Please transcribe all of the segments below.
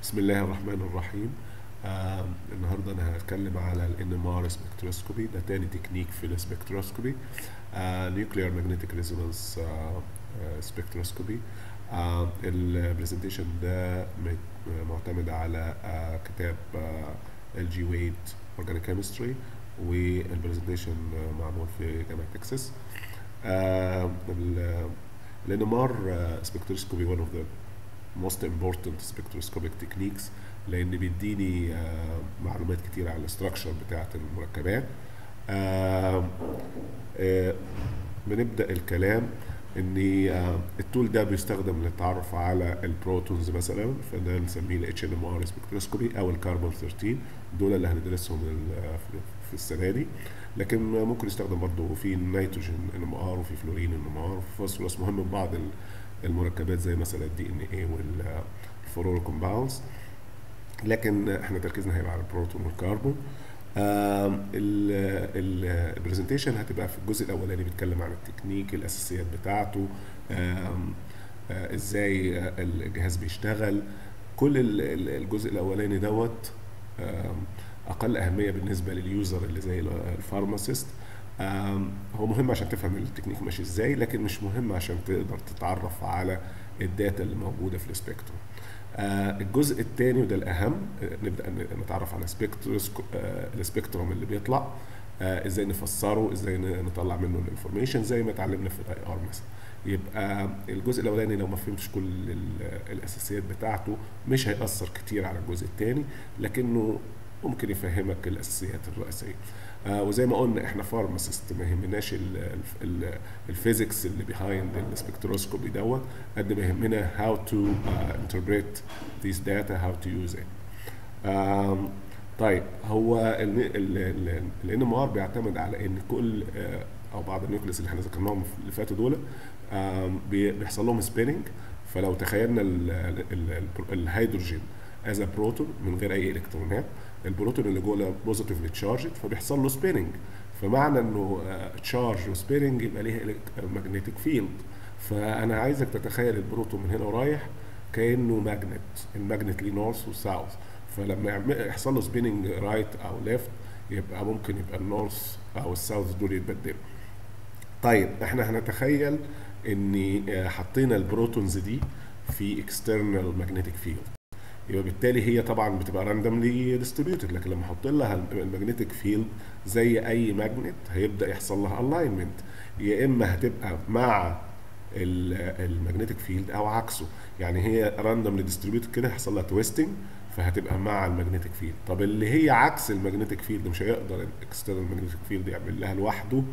بسم الله الرحمن الرحيم آه النهارده انا هتكلم على ال NMR سبكتروسكوبي ده تاني تكنيك في السبكتروسكوبي نيوكلير ماجنتيك ريزونانس سبكتروسكوبي البرزنتيشن ده مت- معتمد على آه كتاب ال جي ويد اورجانيك كيمستري والبرزنتيشن معمول في جامعه تكساس ال NMR spectroscopy one of the most important spectroscopic techniques لان بيديني آه، معلومات كتير على الاستراكشر بتاعه المركبات آه، آه، بنبدا الكلام ان آه، التول ده بيستخدم للتعرف على البروتونز مثلا فده نسميه ال HNMR سبكتروسكوبي او الكربون 13 دول اللي هندرسهم ال- في- في السنه دي لكن ممكن يستخدم برضه في النيتروجين ان ام ار وفي فلورين ان ام ار وفي فوسفورس مهم في بعض ال- المركبات زي مثلا الدي ان اي والفلور كومباوندز لكن احنا تركيزنا هيبقى على البروتون والكربون البرزنتيشن هتبقى في الجزء الاولاني بيتكلم عن التكنيك الاساسيات بتاعته آم، آه، ازاي آه، الجهاز بيشتغل كل ال- ال- الجزء الاولاني دوت آم، اقل اهميه بالنسبه لليوزر اللي زي الفارماسيست آم، هو مهم عشان تفهم التكنيك ماشي ازاي لكن مش مهم عشان تقدر تتعرف على الداتا اللي موجوده في السبيكتروم آه، الجزء الثاني وده الاهم آه، نبدا ن- نتعرف على سبيكتروسكو آه، السبيكتروم اللي بيطلع آه، ازاي نفسره ازاي ن- نطلع منه الانفورميشن زي ما اتعلمنا في الاي ار مثلا يبقى الجزء الاولاني لو ما فهمتش كل ال- الاساسيات بتاعته مش هيأثر كتير على الجزء الثاني لكنه ممكن يفهمك الاساسيات الرئيسيه آه وزي ما قلنا احنا فارماسيست ما يهمناش ال- ال- ال- الفيزيكس اللي بيهايند السبكتروسكوبي دوت قد ما يهمنا how to uh, interpret these data how to use it آم، طيب هو ال ان ام ار بيعتمد على ان كل آه، او بعض النيوكليس اللي احنا ذكرناهم اللي فاتوا دول آم، بي- بيحصل لهم سبيننج فلو تخيلنا ال- ال- ال- الهيدروجين از بروتون من غير اي الكترونات البروتون اللي جوه بوزيتيفلي تشارجد فبيحصل له سبيننج فمعنى انه تشارج وسبيننج يبقى ليه ماجنتيك فيلد فانا عايزك تتخيل البروتون من هنا ورايح كانه ماجنت الماجنت ليه نورث وساوث فلما يعمل- يحصل له سبيننج رايت او ليفت يبقى ممكن يبقى النورث او الساوث دول يتبدلوا طيب احنا هنتخيل ان آه، حطينا البروتونز دي في اكسترنال ماجنتيك فيلد يبقى بالتالي هي طبعا بتبقى راندوملي ديستريبيوتد لكن لما احط لها الماجنتيك فيلد زي اي ماجنت هيبدا يحصل لها الاينمنت يا اما هتبقى مع الماجنتيك فيلد او عكسه يعني هي راندوملي ديستريبيوتد كده هيحصل لها تويستنج فهتبقى مع الماجنتيك فيلد طب اللي هي عكس الماجنتيك فيلد مش هيقدر الاكسترنال ماجنتيك فيلد يعمل لها لوحده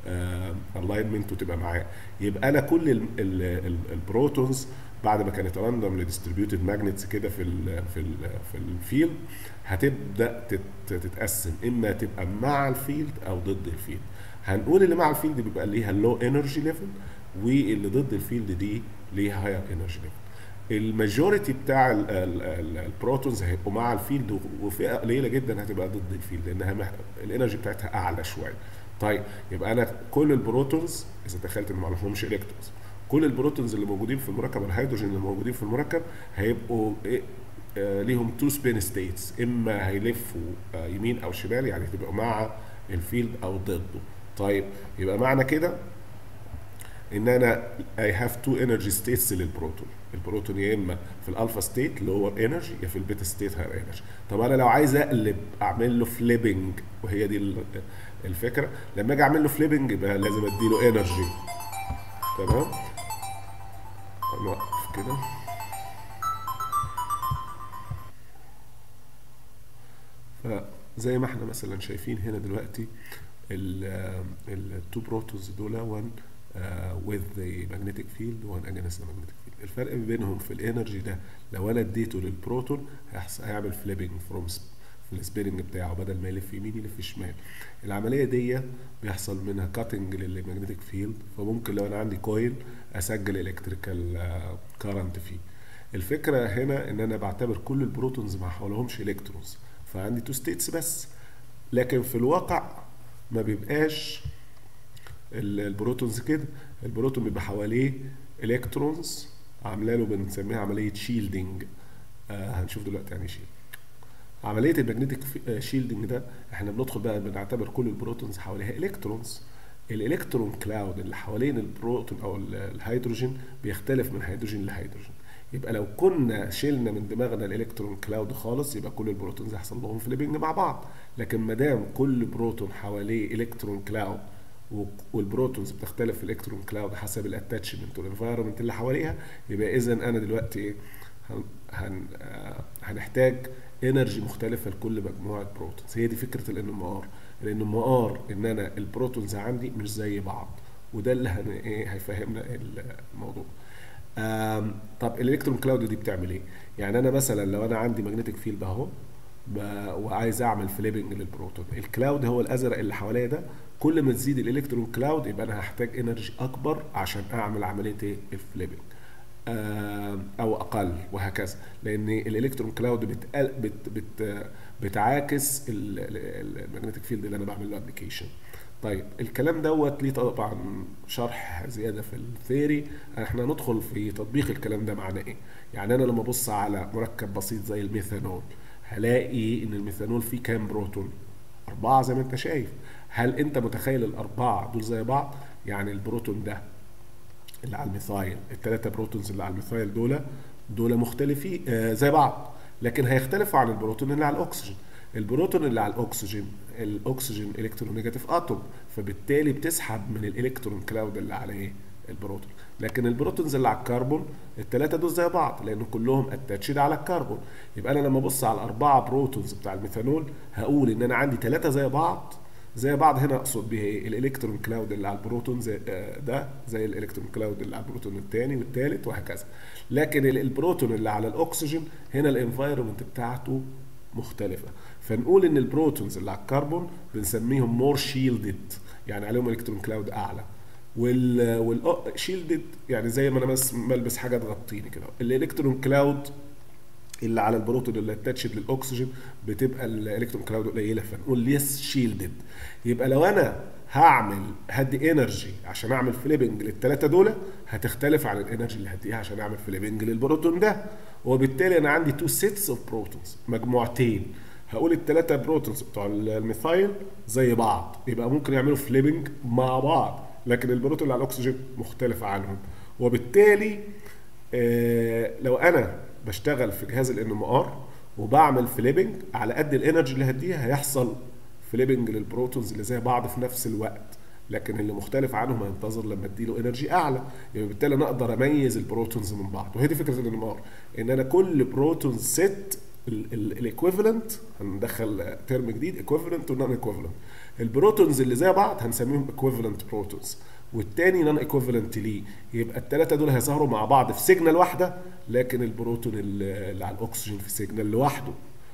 الاينمنت وتبقى معاه يبقى انا كل ال- ال- ال- البروتونز بعد ما كانت راندوملي ديستريبيوتد ماجنتس كده في ال في ال في الفيلد هتبدا تت- تتقسم اما تبقى مع الفيلد او ضد الفيلد هنقول اللي مع الفيلد بيبقى ليها لو انرجي ليفل واللي ضد الفيلد دي ليها هاير انرجي ليفل الماجوريتي بتاع ال- ال- ال- البروتونز هيبقوا مع الفيلد وفئه قليله جدا هتبقى ضد الفيلد لانها مح- الانرجي بتاعتها اعلى شويه طيب يبقى انا كل البروتونز اذا تخيلت ان ما لهمش الكترونز كل البروتونز اللي موجودين في المركب الهيدروجين اللي موجودين في المركب هيبقوا إيه آه ليهم تو سبين ستيتس اما هيلفوا آه يمين او شمال يعني تبقى مع الفيلد او ضده طيب يبقى معنى كده ان انا اي هاف تو انرجي ستيتس للبروتون البروتون يا اما في الالفا ستيت لور انرجي يا في البيتا ستيت هاير انرجي طب انا لو عايز اقلب اعمل له فليبنج وهي دي ال- الفكره لما اجي اعمل له فليبنج يبقى لازم اديله انرجي تمام نوقف كده فزي ما احنا مثلا شايفين هنا دلوقتي التو بروتونز دول one uh, with the magnetic field one against the magnetic field الفرق بينهم في الانرجي ده لو انا اديته للبروتون هيحص- هيعمل فليبنج فروم في السبيننج بتاعه بدل ما يلف يمين يلف شمال العمليه دي بيحصل منها كاتنج للمagnetic فيلد فممكن لو انا عندي كويل اسجل الكتريكال كارنت فيه الفكره هنا ان انا بعتبر كل البروتونز ما حولهمش الكترونز فعندي تو ستيتس بس لكن في الواقع ما بيبقاش ال- البروتونز كده البروتون بيبقى حواليه الكترونز عامله له بنسميها عمليه شيلدنج آه هنشوف دلوقتي يعني شيل عمليه المagnetic شيلدنج ده احنا بندخل بقى بنعتبر كل البروتونز حواليها الكترونز الالكترون كلاود اللي حوالين البروتون او ال- الهيدروجين بيختلف من هيدروجين لهيدروجين يبقى لو كنا شلنا من دماغنا الالكترون كلاود خالص يبقى كل البروتونز هيحصل لهم فليبنج مع بعض لكن ما دام كل بروتون حواليه الكترون كلاود و- والبروتونز بتختلف في الالكترون كلاود حسب الاتاتشمنت والانفايرمنت اللي حواليها يبقى اذا انا دلوقتي ايه هن هن آه هنحتاج انرجي مختلفه لكل مجموعه بروتونز هي دي فكره الان ام ار الان ام ار ان انا البروتونز عندي مش زي بعض وده اللي هن ايه هيفهمنا الموضوع آم، طب الالكترون كلاود دي بتعمل ايه يعني انا مثلا لو انا عندي ماجنتيك فيلد اهو ب- وعايز اعمل فليبنج للبروتون الكلاود هو الازرق اللي حواليا ده كل ما تزيد الالكترون كلاود يبقى انا هحتاج انرجي اكبر عشان اعمل عمليه ايه الفليبنج آم، او اقل وهكذا لان الالكترون كلاود بتقل بت بت بتعاكس الماجنتيك فيلد اللي انا بعمل له ابلكيشن طيب الكلام دوت ليه طبعا شرح زياده في الثيري احنا ندخل في تطبيق الكلام ده معناه ايه يعني انا لما ابص على مركب بسيط زي الميثانول هلاقي ان الميثانول فيه كام بروتون اربعه زي ما انت شايف هل انت متخيل الاربعه دول زي بعض يعني البروتون ده اللي على الميثايل الثلاثه بروتونز اللي على الميثايل دول دول مختلفين آه زي بعض لكن هيختلفوا عن البروتون اللي على الاكسجين البروتون اللي على الاكسجين الاكسجين الكترونيجاتيف اتوم فبالتالي بتسحب من الالكترون كلاود اللي على ايه البروتون لكن البروتونز اللي على الكربون الثلاثه دول زي بعض لان كلهم اتاتشد على الكربون يبقى انا لما ابص على الاربعه بروتونز بتاع الميثانول هقول ان انا عندي ثلاثه زي بعض زي بعض هنا اقصد بيها ايه الالكترون كلاود اللي على البروتون زي آه، ده زي الالكترون كلاود اللي على البروتون الثاني والثالث وهكذا لكن ال- البروتون اللي على الاكسجين هنا الانفايرمنت بتاعته مختلفه فنقول ان البروتونز اللي على الكربون بنسميهم مور شيلدد يعني عليهم الكترون كلاود اعلى وال وال شيلدد يعني زي ما انا بس بلبس حاجه تغطيني كده الالكترون كلاود اللي على البروتون اللي اتاتشد للاكسجين بتبقى الالكترون كلاود قليله فنقول ليس شيلدد يبقى لو انا هعمل هدي انرجي عشان اعمل فليبنج للثلاثه دول هتختلف عن الانرجي اللي هديها عشان اعمل فليبنج للبروتون ده وبالتالي انا عندي تو سيتس اوف بروتونز مجموعتين هقول الثلاثه بروتونز بتوع الميثايل زي بعض يبقى ممكن يعملوا فليبنج مع بعض لكن البروتون اللي على الاكسجين مختلف عنهم وبالتالي آه، لو انا بشتغل في جهاز الان ام ار وبعمل فليبنج على قد الانرجي اللي هديها هيحصل فليبنج للبروتونز اللي زي بعض في نفس الوقت لكن اللي مختلف عنهم هينتظر لما اديله انرجي اعلى يبقى بالتالي انا اقدر اميز البروتونز من بعض وهي دي فكره الان ام ار ان انا كل بروتون ست الايكويفالنت هندخل ترم جديد ايكويفالنت ونون ايكويفالنت البروتونز اللي زي بعض هنسميهم ايكويفالنت بروتونز والتاني نون ايكويفالنت ليه يبقى الثلاثه دول هيظهروا مع بعض في سيجنال واحده لكن البروتون اللي اللي على الاكسجين في سيجنال لوحده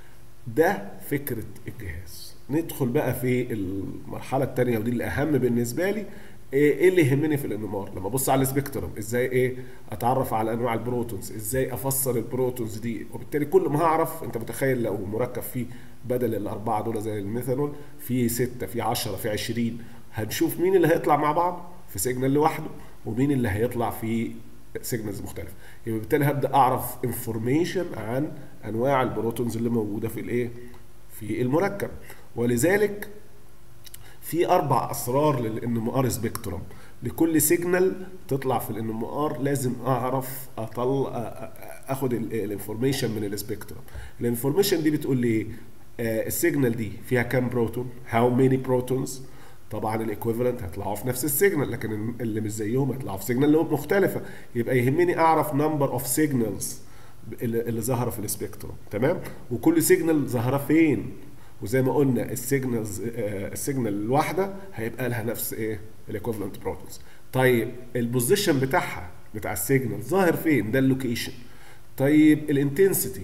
ده فكره الجهاز ندخل بقى في المرحله الثانيه ودي الاهم بالنسبه لي ايه إيه اللي يهمني في الانمار لما ابص على السبيكترم ازاي ايه اتعرف على انواع البروتونز ازاي افسر البروتونز دي وبالتالي كل ما هعرف انت متخيل لو مركب فيه بدل الاربعه دول زي الميثانول في ستة في 10 في 20 هنشوف مين اللي هيطلع مع بعض في سيجنال لوحده ومين اللي هيطلع في سيجنالز مختلفه يبقى بالتالي هبدا اعرف انفورميشن عن انواع البروتونز اللي موجوده في الايه في المركب ولذلك في اربع اسرار للان ام ار سبيكترم لكل سيجنال تطلع في الان ام ار لازم اعرف اطلع اخد الانفورميشن من السبيكترم الانفورميشن دي بتقول لي ايه آه، السيجنال دي فيها كام بروتون هاو ماني بروتونز طبعا الايكويفالنت هيطلعوا في نفس السيجنال لكن اللي مش زيهم هيطلعوا في سيجنال اللي مختلفه يبقى يهمني اعرف نمبر اوف سيجنالز اللي اللي ظاهره في السبيكتروم تمام وكل سيجنال ظاهره فين وزي ما قلنا السيجنالز آه، السيجنال الواحده هيبقى لها نفس ايه الايكويفالنت بروتونز طيب البوزيشن بتاعها بتاع السيجنال ظاهر فين ده اللوكيشن طيب الانتنسيتي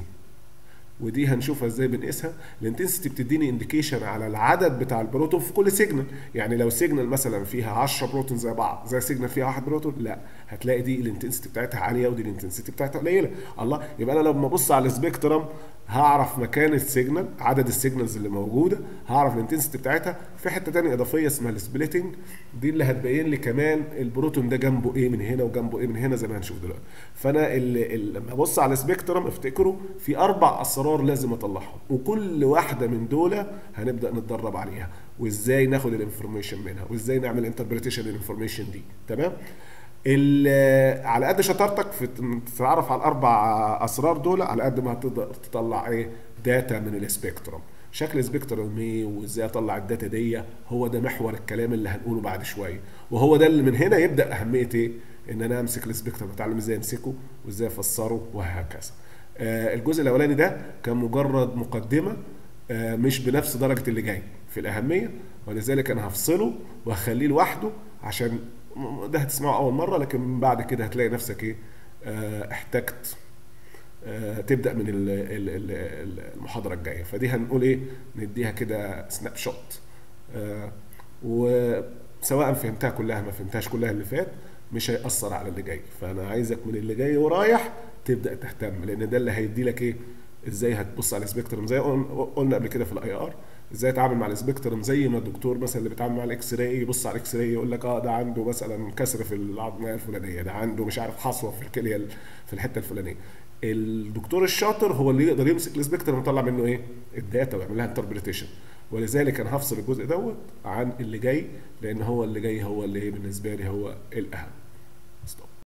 ودي هنشوفها ازاي بنقيسها الانتنسيتي بتديني انديكيشن على العدد بتاع البروتون في كل سيجنال يعني لو سيجنال مثلا فيها 10 بروتون زي بعض زي سيجنال فيها واحد بروتون لا هتلاقي دي الانتنسيتي بتاعتها عاليه ودي الانتنسيتي بتاعتها قليله الله يبقى انا لما ابص على السبيكترم هعرف مكان السيجنال عدد السيجنالز اللي موجوده هعرف الانتنسيتي بتاعتها في حته تانية اضافيه اسمها السبليتنج دي اللي هتبين لي كمان البروتون ده جنبه ايه من هنا وجنبه ايه من هنا زي ما هنشوف دلوقتي فانا ال- ال- لما ابص على السبيكترم افتكروا في اربع اسرار لازم اطلعهم وكل واحده من دول هنبدا نتدرب عليها وازاي ناخد الانفورميشن منها وازاي نعمل انتربريتيشن للانفورميشن دي تمام ال- على قد شطارتك في إنك تتعرف على الاربع اسرار دول على قد ما هتقدر تطلع ايه داتا من السبيكترم شكل السبيكترم ايه وازاي اطلع الداتا دي هو ده محور الكلام اللي هنقوله بعد شويه وهو ده اللي من هنا يبدا اهميه ايه ان انا امسك السبيكترم اتعلم ازاي امسكه وازاي افسره وهكذا آه، الجزء الاولاني ده كان مجرد مقدمه آه، مش بنفس درجه اللي جاي في الاهميه ولذلك انا هفصله وهخليه لوحده عشان م- ده هتسمعه اول مره لكن بعد كده هتلاقي نفسك ايه آه، احتجت آه، تبدا من ال- ال- ال- ال- المحاضره الجايه فدي هنقول ايه نديها كده سناب شوت آه، وسواء فهمتها كلها ما فهمتهاش كلها اللي فات مش هيأثر على اللي جاي فانا عايزك من اللي جاي ورايح تبدا تهتم لان ده اللي هيدي لك ايه ازاي هتبص على السبيكترم زي قلنا قلنا قبل كده في الاي ار ازاي اتعامل مع السبيكترم زي ما الدكتور مثلا اللي بيتعامل مع الاكس راي يبص على الاكس راي يقول لك اه ده عنده مثلا كسر في العظميه الفلانيه ده عنده مش عارف حصوه في الكليه ال- في الحته الفلانيه الدكتور الشاطر هو اللي يقدر يمسك السبيكترم ويطلع منه ايه الداتا ويعمل لها انتربريتيشن ولذلك انا هفصل الجزء دوت عن اللي جاي لان هو اللي جاي هو اللي إيه بالنسبه لي هو الاهم